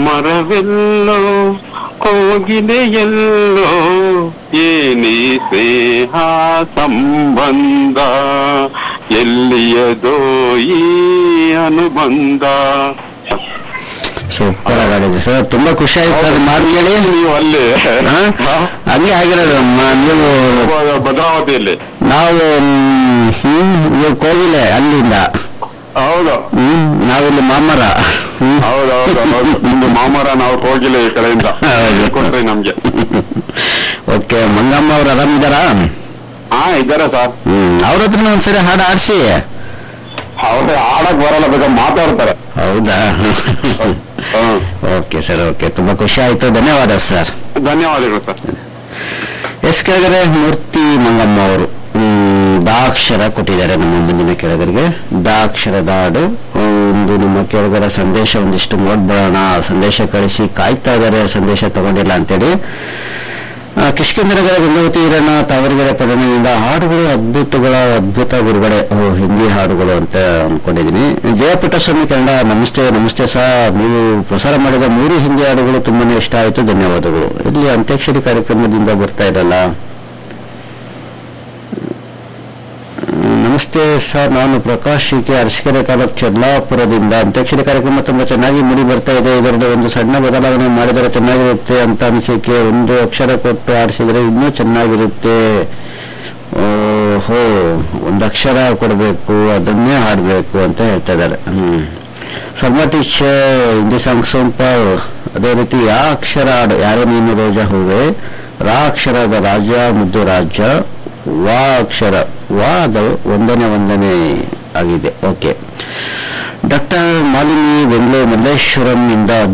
ಮರವೆಲ್ಲೋ ಕೋಗಿಲೆಯಲ್ಲೋ ಏನಿ ಸ್ನೇಹ ಸಂಬಂಧ ಎಲ್ಲಿಯದೋ ಈ ಅನುಬಂಧ ಸೂಪರ್ ಆಗಿದೆ ಸರ್ ತುಂಬಾ ಖುಷಿ ಆಯ್ತು ಅದು ಮಾತು ಕೇಳಿ ನೀವು ಅಲ್ಲಿ ಹಾ? ಹಂಗೆ ಆಗಿರೋದು ಮ- ನೀವು ಭದ್ರಾವತಿಯಲ್ಲಿ ನಾವು ಮ್, ಹ್ಮ್ ನೀವು ಕೋಗಿಲೆ ಅಲ್ಲಿಂದ ಹೌದು ಹ್ಮ್ ನಾವಿಲ್ಲಿ ಮಾಮರ ಹ್ಮ್ ಹೌದೌದು ಹೌದು ನಿಮ್ದು ಮಾಮರ ನಾವು ಹೋಗಿಲ್ಲ ಈ ಕಡೆಯಿಂದ ಹೌದು. ಕೊಟ್ರಿ ನಮ್ಗೆ ಓಕೆ ಮಂಗಮ್ಮ ಅವ್ರು ಆರಾಮಿದಾರಾ ಹಾ ಇದ್ದಾರೆ ಸರ್ ಹ್ಮ್ ಅವ್ರ ಹತ್ರ ಒಂದ್ಸರಿ ಹಾಡು ಆಡ್ಸಿ ಅವ್ರೆ ಆಡಕ್ ಬರಲ್ಲ ಬೇಕಾ ಮಾತಾಡ್ತಾರೆ ಹೌದಾ ಹ್ಮ್. ಓಕೆ ಸರ್ ಓಕೆ ತುಂಬಾ ಖುಷಿ ಆಯ್ತು ಧನ್ಯವಾದ ಸರ್ ಧನ್ಯವಾದಗಳು ಸರ್ ಎಸ್ ಕೆಳಗಡೆ ಮೂರ್ತಿ ಮಂಗಮ್ಮ ಅವರು ಹ್ಮ್, ದಾಕ್ಷರ ಕೊಟ್ಟಿದ್ದಾರೆ ನಮ್ಮ ಮುಂದಿನ ಕೆಳಗರಿಗೆ ದಾಕ್ಷರದ ಹಾಡು ಒಂದು ನಿಮ್ಮ ಕೆಳಗರ ಸಂದೇಶ ಒಂದಿಷ್ಟು ನೋಡ್ಬಿಡೋಣ ಸಂದೇಶ ಕಳಿಸಿ ಕಾಯ್ತಾ ಇದ್ದಾರೆ ಸಂದೇಶ ತಗೊಂಡಿಲ್ಲ ಅಂತೇಳಿ ಆ, ಕಿಷ್ಕಿಂದನಗರ ಗಂಗಾವತಿ ಈರಣ್ಣ ತಾವರಿಗೆರೆ ಪಡಣೆಯಿಂದ ಹಾಡುಗಳು ಅದ್ಭುತಗಳ ಅದ್ಭುತ ಬಿಡುಗಡೆ ಓ, ಹಿಂದಿ ಹಾಡುಗಳು ಅಂತ ಅನ್ಕೊಂಡಿದ್ದೀನಿ ಜಯಪುಟ್ಟಸ್ವಾಮಿ ಕನ್ನಡ ನಮಸ್ತೆ ನಮಸ್ತೆ ಸರ್ ನೀವು ಪ್ರಸಾರ ಮಾಡಿದ ಮೂರು ಹಿಂದಿ ಹಾಡುಗಳು ತುಂಬಾನೇ ಇಷ್ಟ ಆಯಿತು ಧನ್ಯವಾದಗಳು ಇಲ್ಲಿ ಅಂತ್ಯಾಕ್ಷರಿ ಕಾರ್ಯಕ್ರಮದಿಂದ ಬರ್ತಾ ಇರಲ್ಲ ಹ್ಮ್, ನಮಸ್ತೆ ಸರ್ ನಾನು ಪ್ರಕಾಶ್ ಕೆ ಅರಸಕೆರೆ ತಾಲೂಕು ಚೆಲ್ಲಾಪುರದಿಂದ ಅಂತ್ಯಾಕ್ಷರಿ ಕಾರ್ಯಕ್ರಮ ತುಂಬಾ ಚೆನ್ನಾಗಿ ಮೂಡಿ ಬರ್ತಾ ಇದೆ ಇದರಲ್ಲಿ ಒಂದು ಸಣ್ಣ ಬದಲಾವಣೆ ಮಾಡಿದರೆ ಚೆನ್ನಾಗಿರುತ್ತೆ ಅಂತ ಅನಿಸಿಕೆ ಒಂದು ಅಕ್ಷರ ಕೊಟ್ಟು ಆಡಿಸಿದರೆ ಇನ್ನೂ ಚೆನ್ನಾಗಿರುತ್ತೆ ಓಹೋ ಒಂದು ಅಕ್ಷರ ಕೊಡಬೇಕು ಅದನ್ನೇ ಹಾಡಬೇಕು ಅಂತ ಹೇಳ್ತಾ ಇದ್ದಾರೆ ಹ್ಮ್ Salma teacher Hindi song super ಅದೇ ರೀತಿ ಯಾ ಅಕ್ಷರ ಹಾಡು ಯಾರೋ ನೀನು ರೋಜಾ ಹೂವೆ ರಾ ಅಕ್ಷರದ ರಾಜ ಮುದ್ದು ರಾಜ ವಾ ಅಕ್ಷರ ವಾದ ಒಂದನೇ ಒಂದನೇ ಆಗಿದೆ ಓಕೆ ಡಾಕ್ಟರ್ ಮಾಲಿನಿ ಬೆಂಗಳೂರು ಮಲ್ಲೇಶ್ವರಂ ಇಂದ